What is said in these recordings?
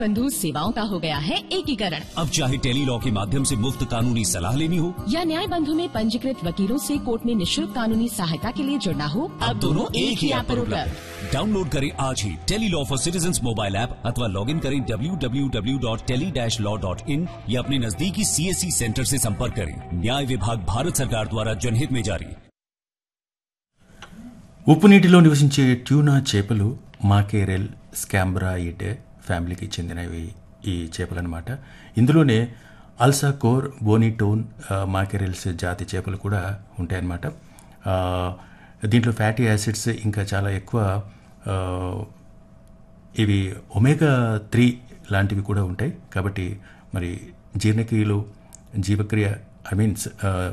बंधु सेवाओं का हो गया है एकीकरण अब चाहे टेली लॉ के माध्यम से मुफ्त कानूनी सलाह लेनी हो या न्याय बंधु में पंजीकृत वकीलों से कोर्ट में निशुल्क कानूनी सहायता के लिए जुड़ना हो अब दोनों एक ही ऐप पर उपलब्ध डाउनलोड करें आज ही tele law for citizen mobile app अथवा लॉग इन करें www.tele-law.in या अपने नजदीकी सीएससी सेंटर से संपर्क करें न्याय विभाग भारत सरकार द्वारा जनहित में जारी ఉప్పు నీటిలో నివసించే ట్యూనా చేపలు మాకేరెల్ స్కాంబ్రాయిడ్ ఫ్యామిలీకి చెందినవి ఈ చేపలన్నమాట ఇందులోనే అల్సాకోర్ బోనిటోన్ ఆ, మాకెరెల్స్ జాతి చేపలు కూడా ఉంటాయన్నమాట ఆ, దీంట్లో ఫ్యాటీ యాసిడ్స్ ఇంకా చాలా ఎక్కువ ఆ, ఇవి ఒమేగా త్రీ లాంటివి కూడా ఉంటాయి కాబట్టి మరి జీర్ణక్రియలు జీవక్రియ ఐ మీన్స్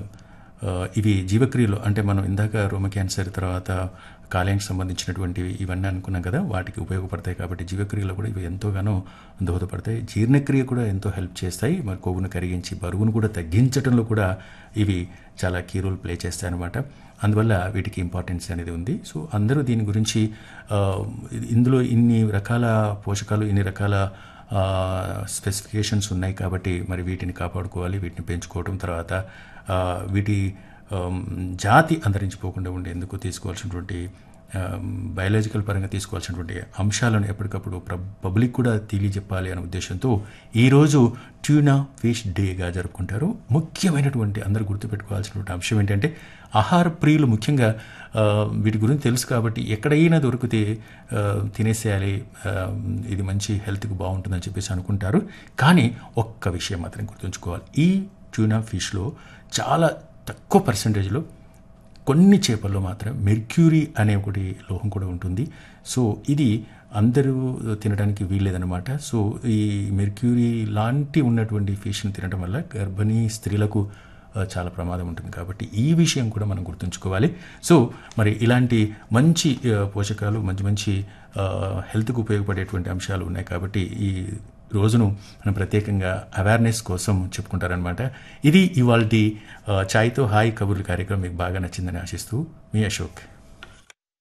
ఇవి జీవక్రియలు అంటే మనం ఇందాక రోమ క్యాన్సర్ తర్వాత కాలేయానికి సంబంధించినటువంటివి ఇవన్నీ అనుకున్నాం కదా వాటికి ఉపయోగపడతాయి కాబట్టి జీవక్రియలో కూడా ఇవి ఎంతోగానో దోహదపడతాయి జీర్ణక్రియ కూడా ఎంతో హెల్ప్ చేస్తాయి మరి కొవ్వును కరిగించి బరువును కూడా తగ్గించడంలో కూడా ఇవి చాలా కీ రోల్ ప్లే చేస్తాయి అనమాట అందువల్ల వీటికి ఇంపార్టెన్స్ అనేది ఉంది సో అందరూ దీని గురించి ఆ, ఇందులో ఇన్ని రకాల పోషకాలు ఇన్ని రకాల స్పెసిఫికేషన్స్ ఉన్నాయి కాబట్టి మరి వీటిని కాపాడుకోవాలి వీటిని పెంచుకోవడం తర్వాత ఆ, వీటి ఆమ్, జాతి అంతరించిపోకుండా ఉండేందుకు తీసుకోవాల్సినటువంటి బయాలజికల్ పరంగా తీసుకోవాల్సినటువంటి అంశాలను ఎప్పటికప్పుడు ప్ర- పబ్లిక్ కూడా తెలియజెప్పాలి అనే ఉద్దేశంతో ఈరోజు ట్యూనా ఫిష్ డేగా జరుపుకుంటారు ముఖ్యమైనటువంటి అందరూ గుర్తుపెట్టుకోవాల్సినటువంటి అంశం ఏంటంటే ఆహార ప్రియులు ముఖ్యంగా ఆ, వీటి గురించి తెలుసు కాబట్టి ఎక్కడైనా దొరికితే ఆ, తినేసేయాలి ఆ, ఇది మంచి హెల్త్కి బాగుంటుందని చెప్పేసి అనుకుంటారు కానీ ఒక్క విషయం మాత్రం గుర్తుంచుకోవాలి ఈ ట్యూనా ఫిష్లో చాలా తక్కువ పర్సంటేజ్లో కొన్ని చేపల్లో మాత్రం మెర్క్యూరీ అనే ఒకటి లోహం కూడా ఉంటుంది సో ఇది అందరూ తినడానికి వీల్లేదనమాట సో ఈ మెర్క్యూరీ లాంటి ఉన్నటువంటి ఫిష్ని తినడం వల్ల గర్భిణీ స్త్రీలకు ఆ, చాలా ప్రమాదం ఉంటుంది కాబట్టి ఈ విషయం కూడా మనం గుర్తుంచుకోవాలి సో మరి ఇలాంటి మంచి ఆ, పోషకాలు మంచి మంచి ఆ, హెల్త్కు ఉపయోగపడేటువంటి అంశాలు ఉన్నాయి కాబట్టి ఈ రోజును మనం ప్రత్యేకంగా అవేర్నెస్ కోసం చెప్పుకుంటారనమాట ఇది ఇవాళ ఛాయ్తో హాయ్ కబుర్లు కార్యక్రమం మీకు బాగా నచ్చిందని ఆశిస్తూ మీ అశోక్